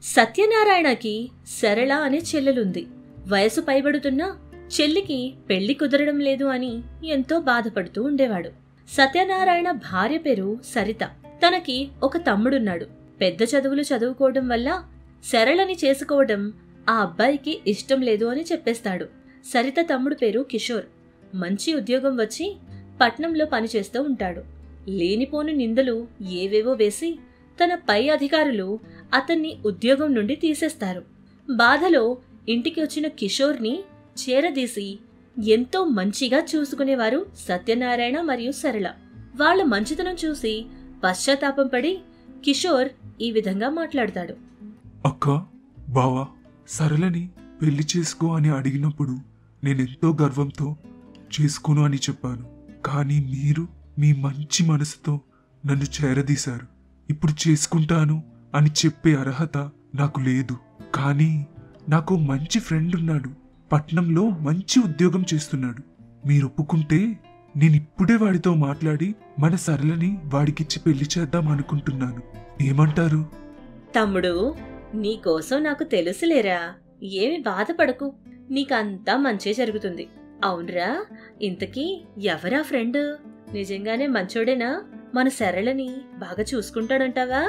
సత్యనారాయణకి సరళ అనే చెల్లెలుంది వయసు పైబడుతున్నా చెల్లికి పెళ్లి కుదరడం లేదు అని ఎంతో బాధపడుతూ ఉండేవాడు సత్యనారాయణ భార్య పేరు సరిత తనకి ఒక తమ్ముడున్నాడు పెద్ద చదువులు చదువుకోవడం వల్ల సరళని చేసుకోవడం ఆ అబ్బాయికి ఇష్టం లేదు అని చెప్పేస్తాడు సరిత తమ్ముడు పేరు కిషోర్ మంచి ఉద్యోగం వచ్చి పట్నంలో పనిచేస్తూ ఉంటాడు లేనిపోని నిందలు ఏవేవో వేసి తన పై అధికారులు అతన్ని ఉద్యోగం నుండి తీసేస్తారు బాధలో ఇంటికి వచ్చిన కిషోర్ని చేరదీసి ఎంతో మంచిగా చూసుకునేవారు సత్యనారాయణ మరియు సరళ వాళ్ళ మంచితనం చూసి పశ్చాత్తాపం పడి కిషోర్ ఈ విధంగా మాట్లాడతాడు అక్క బావా సరళని పెళ్లి చేసుకో అని అడిగినప్పుడు నేనెంతో గర్వంతో చేసుకోను అని చెప్పాను కానీ మీరు మీ మంచి మనసుతో నన్ను చేరదీశారు ఇప్పుడు చేసుకుంటాను అని చెప్పే అర్హత నాకు లేదు కానీ నాకు మంచి ఫ్రెండ్ ఉన్నాడు పట్నంలో మంచి ఉద్యోగం చేస్తున్నాడు మీరు ఒప్పుకుంటే నేను ఇప్పుడే వాడితో మాట్లాడి మన సరళని వాడికిచ్చి పెళ్లి చేద్దాం అనుకుంటున్నాను ఏమంటారు తమ్ముడు నీకోసం నాకు తెలుసులేరా ఏమి బాధపడకు నీకంతా మంచే జరుగుతుంది అవునరా ఇంతకీ ఎవరా ఫ్రెండ్ నిజంగానే మంచోడేనా మన సరళని బాగా చూసుకుంటాడంటావా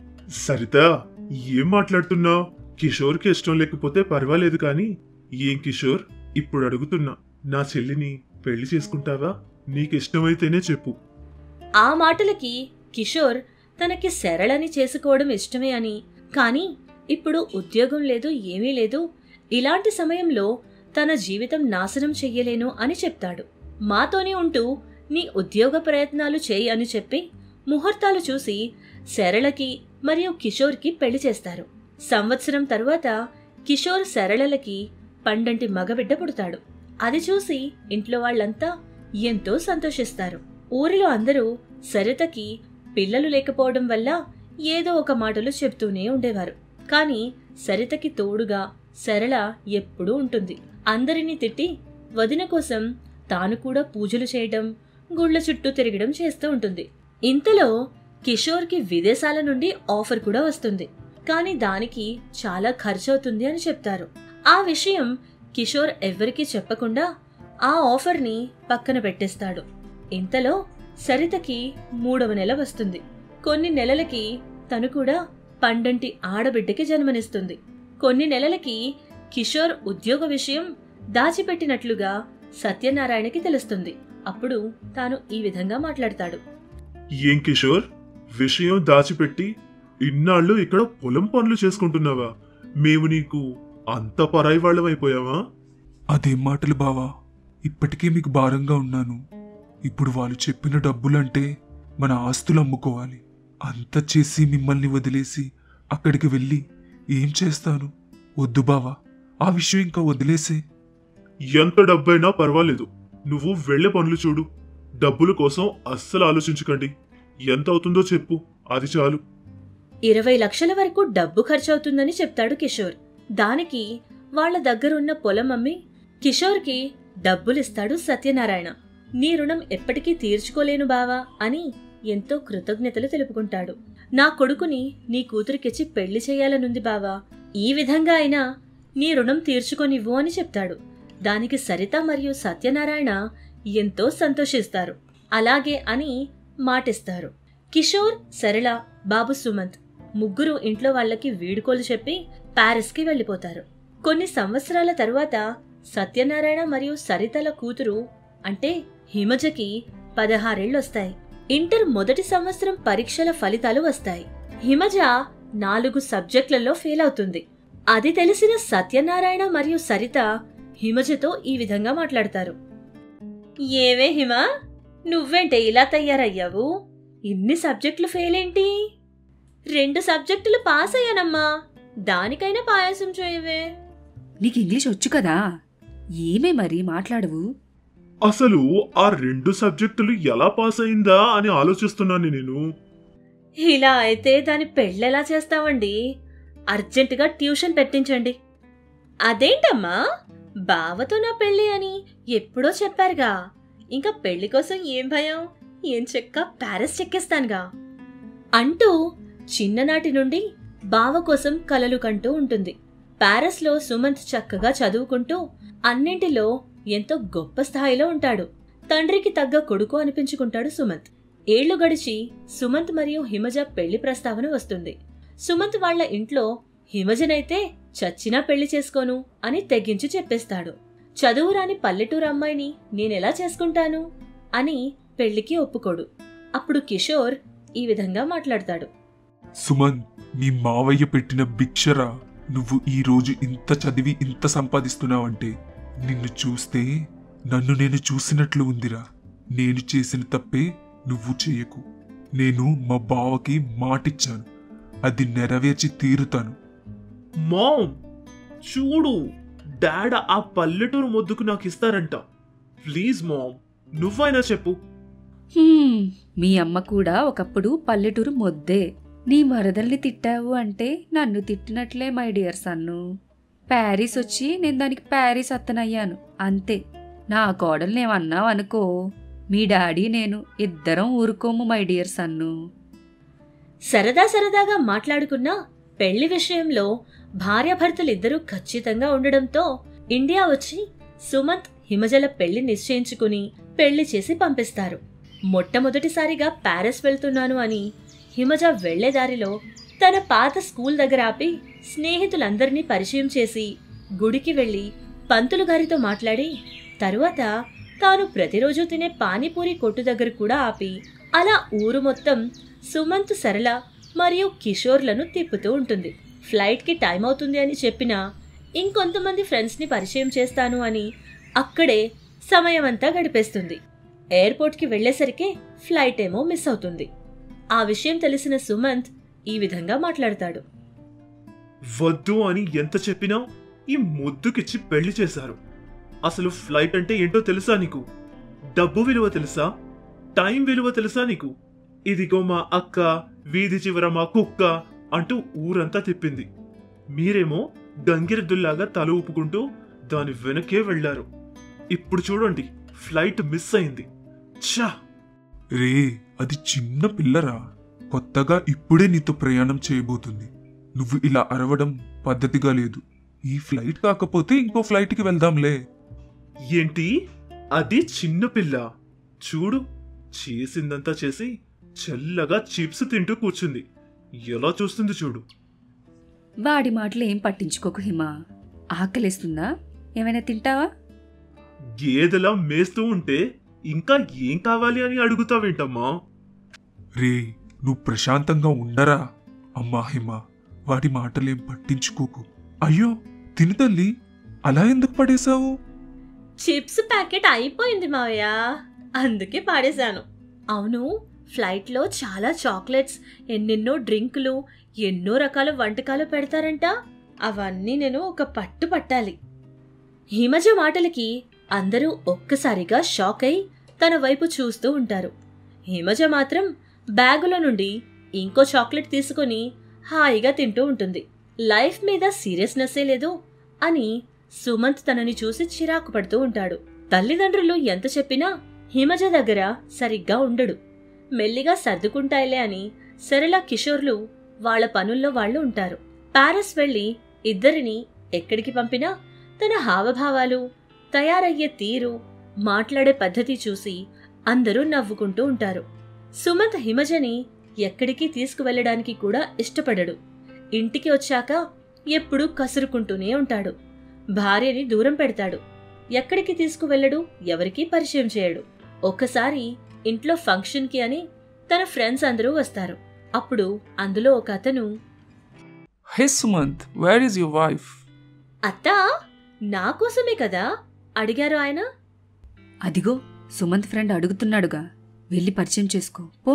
సరిత ఏం మాట్లాడుతున్నావు కిషోర్కి ఇష్టం లేకపోతే పర్వాలేదు కానీ ఏం కిషోర్ ఇప్పుడు అడుగుతున్నా నా చెల్లిని పెళ్లి చేసుకుంటావా నీకు ఇష్టమైతేనే చెప్పు ఆ మాటలకి కిషోర్ తనకి సరళని చేసుకోవడం ఇష్టమే అని కానీ ఇప్పుడు ఉద్యోగం లేదు ఏమీ లేదు ఇలాంటి సమయంలో తన జీవితం నాశనం చెయ్యలేను అని చెప్తాడు మాతోనే ఉంటూ నీ ఉద్యోగ ప్రయత్నాలు చేయి అని చెప్పి ముహూర్తాలు చూసి సరళకి మరియు కిషోర్కి పెళ్లి చేస్తారు సంవత్సరం తరువాత కిషోర్ సరళలకి పండంటి మగబిడ్డ పుడతాడు అది చూసి ఇంట్లో వాళ్ళంతా ఎంతో సంతోషిస్తారు ఊరిలో అందరూ సరితకి పిల్లలు లేకపోవడం వల్ల ఏదో ఒక మాటలు చెప్తూనే ఉండేవారు కానీ సరితకి తోడుగా సరళ ఎప్పుడూ ఉంటుంది అందరినీ తిట్టి వదిన కోసం తాను కూడా పూజలు చేయడం గుళ్ళ చుట్టూ తిరగడం చేస్తూ ఉంటుంది ఇంతలో కిషోర్కి విదేశాల నుండి ఆఫర్ కూడా వస్తుంది కానీ దానికి చాలా ఖర్చవుతుంది అని చెప్తారు ఆ విషయం కిషోర్ ఎవ్వరికీ చెప్పకుండా ఆ ఆఫర్ని పక్కన పెట్టేస్తాడు ఇంతలో సరితకి మూడవ నెల వస్తుంది కొన్ని నెలలకి తను కూడా పండంటి ఆడబిడ్డకి జన్మనిస్తుంది కొన్ని నెలలకి కిషోర్ ఉద్యోగ విషయం దాచిపెట్టినట్లుగా సత్యనారాయణకి తెలుస్తుంది అప్పుడు తాను ఈ విధంగా మాట్లాడతాడు ఏం కిషోర్ విషయం దాచిపెట్టి ఇన్నాళ్ళు ఇక్కడ పొలం పనులు చేసుకుంటున్నావా మేము నీకు అంత పరాయి వాళ్ళం అయిపోయావా అదేం మాటలు బావా ఇప్పటికే మీకు భారంగా ఉన్నాను ఇప్పుడు వాళ్ళు చెప్పిన డబ్బులంటే మన ఆస్తులు అమ్ముకోవాలి అంత చేసి మిమ్మల్ని వదిలేసి అక్కడికి వెళ్ళి ఏం చేస్తాను వద్దు బావా ఆ విషయం ఇంకా వదిలేసే ఎంత డబ్బైనా పర్వాలేదు నువ్వు వెళ్ళే పనులు చూడు డబ్బుల కోసం అస్సలు ఆలోచించకండి ఎంత అవుతుందో చెప్పు అది చాలు ఇరవై లక్షల వరకు డబ్బు ఖర్చవుతుందని చెప్తాడు కిషోర్ దానికి వాళ్ళ దగ్గరున్న పొలం అమ్మి కిషోర్కి డబ్బులిస్తాడు సత్యనారాయణ నీ రుణం ఎప్పటికీ తీర్చుకోలేను బావా అని ఎంతో కృతజ్ఞతలు తెలుపుకుంటాడు నా కొడుకుని నీ కూతురికిచ్చి పెళ్లి చేయాలనుంది బావా ఈ విధంగా అయినా నీ రుణం తీర్చుకొనివ్వు అని చెప్తాడు దానికి సరిత మరియు సత్యనారాయణ ఎంతో సంతోషిస్తారు అలాగే అని మాటిస్తారు కిషోర్ సరళ బాబు సుమంత్ ముగ్గురు ఇంట్లో వాళ్ళకి వీడుకోలు చెప్పి ప్యారిస్కి వెళ్ళిపోతారు కొన్ని సంవత్సరాల తరువాత సత్యనారాయణ మరియు సరితల కూతురు అంటే హిమజకి పదహారేళ్లొస్తాయి ఇంటర్ మొదటి సంవత్సరం పరీక్షల ఫలితాలు వస్తాయి హిమజ నాలుగు సబ్జెక్టులలో ఫెయిల్ అవుతుంది అది తెలిసిన సత్యనారాయణ మరియు సరిత హిమజతో ఈ విధంగా మాట్లాడతారు ఏవే హిమ నువ్వేంటే ఇలా తయారయ్యావు ఇన్ని సబ్జెక్టులు ఫెయిల్ ఏంటి రెండు సబ్జెక్టులు పాస్ అయ్యానమ్మా దానికైనా పాయాసం చేయవే నీకు ఇంగ్లీష్ వచ్చు కదా ఏమే మరి మాట్లాడవు అసలు ఆ రెండు సబ్జెక్టులు ఎలా పాస్ అయిందా అని ఆలోచిస్తున్నాను నేను ఇలా అయితే దాని పెళ్ళెలా చేస్తావండి అర్జెంటుగా ట్యూషన్ పెట్టించండి అదేంటమ్మా బావతో నా పెళ్ళి అని ఎప్పుడో చెప్పారుగా ఇంకా పెళ్లి కోసం ఏం భయం ఏం చెక్క ప్యారిస్ చెక్కేస్తానుగా అంటూ చిన్ననాటి నుండి బావ కోసం కలలు కంటూ ఉంటుంది ప్యారిస్లో సుమంత్ చక్కగా చదువుకుంటూ అన్నింటిలో ఎంతో గొప్ప స్థాయిలో ఉంటాడు తండ్రికి తగ్గ కొడుకు అనిపించుకుంటాడు సుమంత్ ఏళ్లు గడిచి సుమంత్ మరియు హిమజ పెళ్లి ప్రస్తావన వస్తుంది సుమంత్ వాళ్ళ ఇంట్లో హిమజనైతే చచ్చినా పెళ్లి చేసుకోను అని తెగించి చెప్పేస్తాడు చదువురాని పల్లెటూరు అమ్మాయిని నేనెలా చేసుకుంటాను అని పెళ్లికి ఒప్పుకోడు అప్పుడు కిషోర్ ఈ విధంగా మాట్లాడతాడు సుమన్ మీ మావయ్య పెట్టిన భిక్షరా నువ్వు ఈ రోజు ఇంత చదివి ఇంత సంపాదిస్తున్నావంటే నిన్ను చూస్తే నన్ను నేను చూసినట్లు ఉందిరా నేను చేసిన తప్పే నువ్వు చేయకు నేను మా బావకి మాటిచ్చాను అది నెరవేర్చి తీరుతాను మామ్ చూడు డాడ్ ఆ పల్లెటూరు మొద్దుకు నాకు ఇస్తారంట ప్లీజ్ మామ్ నువ్వైనా చెప్పు హ్మ్, మీ అమ్మ కూడా ఒకప్పుడు పల్లెటూరు మొద్దే నీ మరదల్ని తిట్టావు అంటే నన్ను తిట్టినట్లే మై డియర్ సన్ను ప్యారిస్ వచ్చి నేను దానికి ప్యారిస్ అత్తనయ్యాను అంతే నా కోడల్ని ఏమన్నావు అనుకో మీ డాడీ నేను ఇద్దరం ఊరుకోము మై డియర్ సన్ను సరదా సరదాగా మాట్లాడుకున్న పెళ్లి విషయంలో భార్యాభర్తలిద్దరూ ఖచ్చితంగా ఉండడంతో ఇండియా వచ్చి సుమంత్ హిమజల పెళ్లి నిశ్చయించుకుని పెళ్లి చేసి పంపిస్తారు మొట్టమొదటిసారిగా ప్యారిస్ వెళ్తున్నాను అని హిమజ వెళ్లే దారిలో తన పాత స్కూల్ దగ్గర ఆపి స్నేహితులందరినీ పరిచయం చేసి గుడికి వెళ్లి పంతులు గారితో మాట్లాడి తరువాత తాను ప్రతిరోజు తినే పానీపూరి కొట్టు దగ్గర కూడా ఆపి అలా ఊరు మొత్తం సుమంత్ సరళ మరియు కిషోర్లను తిప్పుతూ ఉంటుంది ఫ్లైట్కి టైం అవుతుంది అని చెప్పినా ఇంకొంతమంది ఫ్రెండ్స్ని పరిచయం చేస్తాను అని అక్కడే సమయమంతా గడిపేస్తుంది ఎయిర్పోర్ట్కి వెళ్ళేసరికి ఫ్లైట్ ఏమో మిస్ అవుతుంది ఆ విషయం తెలిసిన సుమంత్ ఈ విధంగా మాట్లాడతాడు వద్దు అని ఎంత చెప్పినా ఈ ముద్దుకిచ్చి పెళ్లి చేశారు అసలు ఫ్లైట్ అంటే ఏంటో తెలుసా నీకు డబ్బు విలువ తెలుసా టైం విలువ తెలుసా నీకు ఇదిగో మా అక్క వీధి చివర మా కుక్క అంటూ ఊరంతా తిప్పింది మీరేమో గంగిరెద్దుల్లాగా తల ఊపుకుంటూ దాని వెనకే వెళ్లారు ఇప్పుడు చూడండి ఫ్లైట్ మిస్ అయింది ఛా రే అది చిన్న పిల్లరా కొత్తగా ఇప్పుడే నీతో ప్రయాణం చేయబోతుంది నువ్వు ఇలా అరవడం పద్ధతిగా లేదు ఈ ఫ్లైట్ కాకపోతే ఇంకో ఫ్లైట్కి వెళ్దాంలే ఏంటి అది చిన్న పిల్ల చూడు చేసిందంతా చేసి చల్లగా చిప్స్ తింటూ కూర్చుంది ఎలా చూస్తుంది చూడు వాడి మాటలు ఏం పట్టించుకోకు హిమా ఆకలేస్తుందా ఏమైనా తింటావా గేదెలా మేస్తూ ఉంటే ఇంకా ఏం కావాలి అని అడుగుతావేంటమ్మా రే నువ్వు ప్రశాంతంగా ఉండరా అమ్మా హిమ వాటి మాటలేం పట్టించుకోకు అయ్యో తిని తల్లి అలా ఎందుకు పడేశావు చిప్స్ ప్యాకెట్ అయిపోయింది మావయ్య అందుకే పాడేశాను అవును ఫ్లైట్లో చాలా చాక్లెట్స్ ఎన్నెన్నో డ్రింకులు ఎన్నో రకాల వంటకాలు పెడతారంట అవన్నీ నేను ఒక పట్టు పట్టాలి హిమజ మాటలకి అందరూ ఒక్కసారిగా షాక్ అయి తన వైపు చూస్తూ ఉంటారు హిమజ మాత్రం బ్యాగులో నుండి ఇంకో చాక్లెట్ తీసుకొని హాయిగా తింటూ ఉంటుంది లైఫ్ మీద సీరియస్నెస్సే లేదు అని సుమంత్ తనని చూసి చిరాకు పడుతూ ఉంటాడు తల్లిదండ్రులు ఎంత చెప్పినా హిమజ దగ్గర సరిగ్గా ఉండడు మెల్లిగా సర్దుకుంటాయిలే అని సరళ కిషోర్లు వాళ్ళ పనుల్లో వాళ్ళు ఉంటారు పారిస్ వెళ్లి ఇద్దరిని ఎక్కడికి పంపినా తన హావభావాలు తయారయ్యే తీరు మాట్లాడే పద్ధతి చూసి అందరూ నవ్వుకుంటూ ఉంటారు సుమంత్ హిమజని ఎక్కడికి తీసుకువెళ్ళడానికి కూడా ఇష్టపడడు ఇంటికి వచ్చాక ఎప్పుడూ కసురుకుంటూనే ఉంటాడు భార్యని దూరం పెడతాడు ఎక్కడికి తీసుకువెళ్ళడు ఎవరికీ పరిచయం చేయడు ఒక్కసారి ఇంట్లో ఫంక్షన్కి అని తన ఫ్రెండ్స్ అందరూ వస్తారు అప్పుడు అందులో ఒక అతను Hey Sumant, where is your wife? అత్తా నా కోసమే కదా అడిగారు ఆయన అదిగో సుమంత్ ఫ్రెండ్ అడుగుతున్నాడుగా వెళ్ళి పరిచయం చేసుకో పో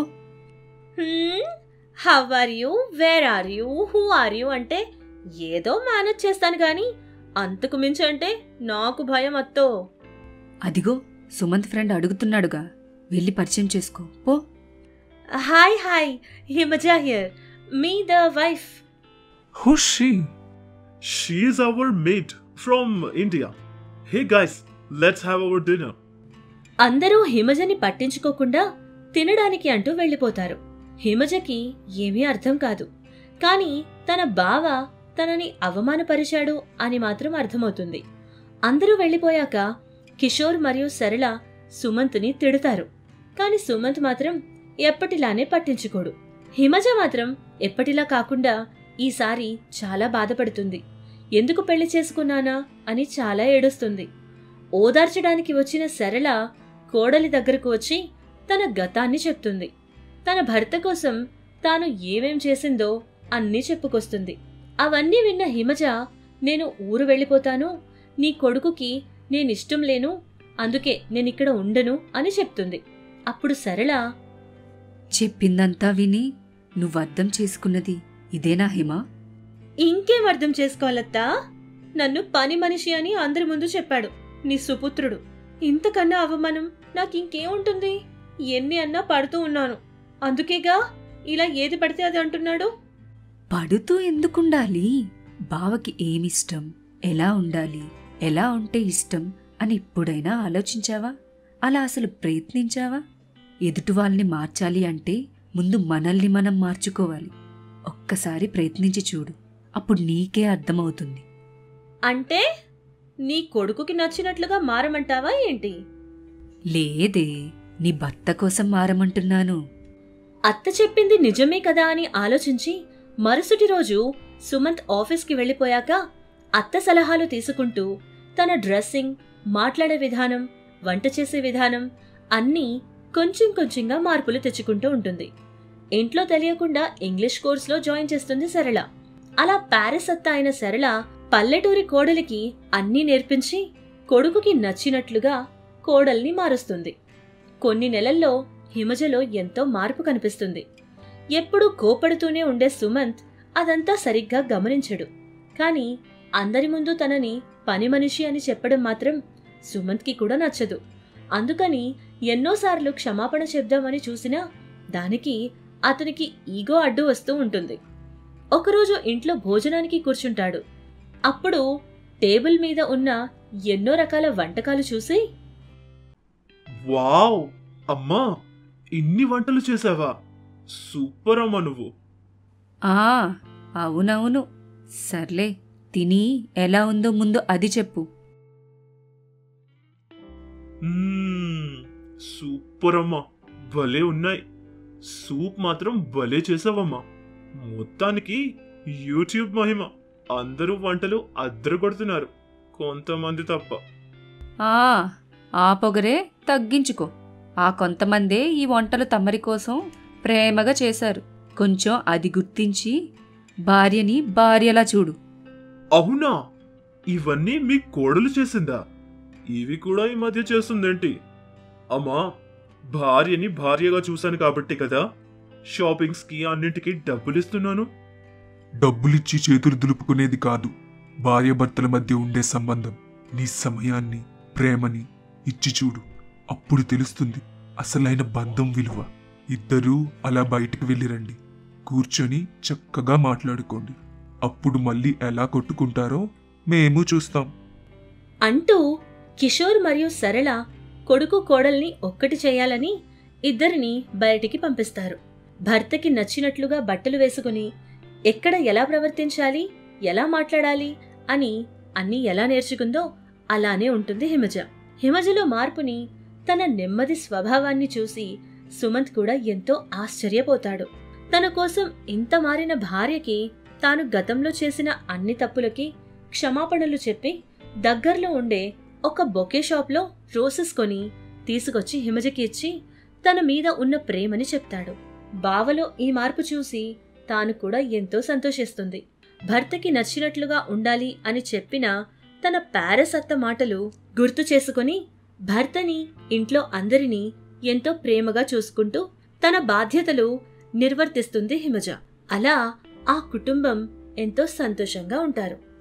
how are you where are you who are you అంటే ఏదో మేనేజ్ చేస్తాను కానీ అంతకు మించి అంటే నాకు భయం అత్తో అదిగో సుమంత్ ఫ్రెండ్ అడుగుతున్నాడుగా వెళ్ళి పరిచయం చేసుకో పో hi hi Himaja here me the wife Who's she? She's our mate from India hey guys let's have our dinner అందరూ హిమజని పట్టించుకోకుండా తినడానికి అంటూ వెళ్ళిపోతారు హిమజకి ఏమీ అర్థం కాదు కాని తన బావ తనని అవమానపరిచాడు అని మాత్రం అర్థమవుతుంది అందరూ వెళ్ళిపోయాక కిషోర్ మరియు సరళ సుమంత్ని తిడతారు కాని సుమంత్ మాత్రం ఎప్పటిలానే పట్టించుకోడు హిమజ మాత్రం ఎప్పటిలా కాకుండా ఈసారి చాలా బాధపడుతుంది ఎందుకు పెళ్లి చేసుకున్నానా అని చాలా ఏడుస్తుంది ఓదార్చడానికి వచ్చిన సరళ కోడలి దగ్గరకు వచ్చి తన గతాన్ని చెప్తుంది తన భర్త కోసం తాను ఏమేం చేసిందో అన్నీ చెప్పుకొస్తుంది అవన్నీ విన్న హిమజ నేను ఊరు వెళ్ళిపోతాను నీ కొడుకుకి నేనిష్టం లేను అందుకే నేనిక్కడ ఉండను అని చెప్తుంది అప్పుడు సరళ చెప్పిందంతా విని నువ్వు అర్థం చేసుకున్నది ఇదేనా హిమ ఇంకేం అర్థం చేసుకోవాలత్తా నన్ను పని మనిషి అని అందరి ముందు చెప్పాడు నీ సుపుత్రుడు ఇంతకన్నా అవమానం నాకింకేముంటుంది ఎన్ని అన్నా పడుతూ ఉన్నాను అందుకేగా ఇలా ఏది పడితే అది అంటున్నాడు పడుతూ ఎందుకుండాలి బావకి ఏమిష్టం ఎలా ఉండాలి ఎలా ఉంటే ఇష్టం అని ఇప్పుడైనా ఆలోచించావా అలా అసలు ప్రయత్నించావా ఎదుటి వాళ్ళని మార్చాలి అంటే ముందు మనల్ని మనం మార్చుకోవాలి ఒక్కసారి ప్రయత్నించి చూడు అప్పుడు నీకే అర్థమవుతుంది అంటే నీ కొడుకుకి నచ్చినట్లుగా మారమంటావా ఏంటి లేదే నీ భర్త కోసం మారమంటున్నాను అత్త చెప్పింది నిజమే కదా అని ఆలోచించి మరుసటి రోజు సుమంత్ ఆఫీస్కి వెళ్ళిపోయాక అత్త సలహాలు తీసుకుంటూ తన డ్రెస్సింగ్ మాట్లాడే విధానం వంట చేసే విధానం అన్నీ కొంచెం కొంచెంగా మార్పులు తెచ్చుకుంటూ ఉంటుంది ఇంట్లో తెలియకుండా ఇంగ్లీష్ కోర్సులో జాయిన్ చేస్తుంది సరళ అలా ప్యారిస్ అత్త అయిన సరళ పల్లెటూరి కోడలికి అన్నీ నేర్పించి కొడుకుకి నచ్చినట్లుగా కోడల్ని మారుస్తుంది కొన్ని నెలల్లో హిమజలో ఎంతో మార్పు కనిపిస్తుంది ఎప్పుడూ కోపడుతూనే ఉండే సుమంత్ అదంతా సరిగ్గా గమనించడు కాని అందరి ముందు తనని పని మనిషి అని చెప్పడం మాత్రం సుమంత్కి కూడా నచ్చదు అందుకని ఎన్నోసార్లు క్షమాపణ చెప్దామని చూసినా దానికి అతనికి ఈగో అడ్డు వస్తూ ఉంటుంది ఒకరోజు ఇంట్లో భోజనానికి కూర్చుంటాడు అప్పుడు టేబుల్ మీద ఉన్న ఎన్నో రకాల వంటకాలు చూసి వావ్ అమ్మా ఇన్ని వంటలు చేసావా సూపర్ అమ్మా నువ్వు ఆ అవునవును సర్లే తిని ఎలా ఉందో ముందు అది చెప్పు మ్మ్, సూపర్ అమ్మా భలే ఉన్నాయి సూప్ మాత్రం భలే చేసావమ్మా మొత్తానికి యూట్యూబ్ మహిమ అందరూ వంటలు అద్దరగొడుతున్నారు కొంతమంది తప్ప ఆ ఆ పొగరే తగ్గించుకో ఆ కొంతమందే ఈ వంటలు తమరి కోసం ప్రేమగా చేశారు కొంచెం అది గుర్తించి భార్యని భార్యలా చూడు అవునా ఇవన్నీ మీ కోడలు చేసిందా ఇవి కూడా ఈ మధ్య చేస్తుందేంటి అమ్మా భార్యని భార్యగా చూశాను కాబట్టి కదా షాపింగ్స్కి అన్నింటికి డబ్బులు ఇస్తున్నాను డబ్బులిచ్చి చేతులు దులుపుకునేది కాదు భార్యాభర్తల మధ్య ఉండే సంబంధం నీ సమయాన్ని ప్రేమని ఇచ్చి చూడు అప్పుడు తెలుస్తుంది అసలైన బంధం విలువ ఇద్దరూ అలా బయటికి వెళ్ళిరండి కూర్చొని చక్కగా మాట్లాడుకోండి అప్పుడు మళ్ళీ ఎలా కొట్టుకుంటారో మేము చూస్తాం అంటూ కిషోర్ మరియు సరళ కొడుకు కోడల్ని ఒక్కటి చేయాలని ఇద్దరిని బయటికి పంపిస్తారు భర్తకి నచ్చినట్లుగా బట్టలు వేసుకుని ఎక్కడ ఎలా ప్రవర్తించాలి ఎలా మాట్లాడాలి అని అన్నీ ఎలా నేర్చుకుందో అలానే ఉంటుంది హిమజ హిమజలో మార్పుని తన నెమ్మది స్వభావాన్ని చూసి సుమంత్ కూడా ఎంతో ఆశ్చర్యపోతాడు తన కోసం ఇంత మారిన భార్యకి తాను గతంలో చేసిన అన్ని తప్పులకి క్షమాపణలు చెప్పి దగ్గర్లో ఉండే ఒక బొకే షాప్లో రోసెస్ కొని తీసుకొచ్చి హిమజకి ఇచ్చి తన మీద ఉన్న ప్రేమని చెప్తాడు బావలో ఈ మార్పు చూసి తాను కూడా ఎంతో సంతోషిస్తుంది భర్తకి నచ్చినట్లుగా ఉండాలి అని చెప్పిన తన ప్యారెస్ అత్త మాటలు గుర్తు చేసుకుని భర్తని ఇంట్లో అందరినీ ఎంతో ప్రేమగా చూసుకుంటూ తన బాధ్యతలు నిర్వర్తిస్తుంది హిమజ అలా ఆ కుటుంబం ఎంతో సంతోషంగా ఉంటారు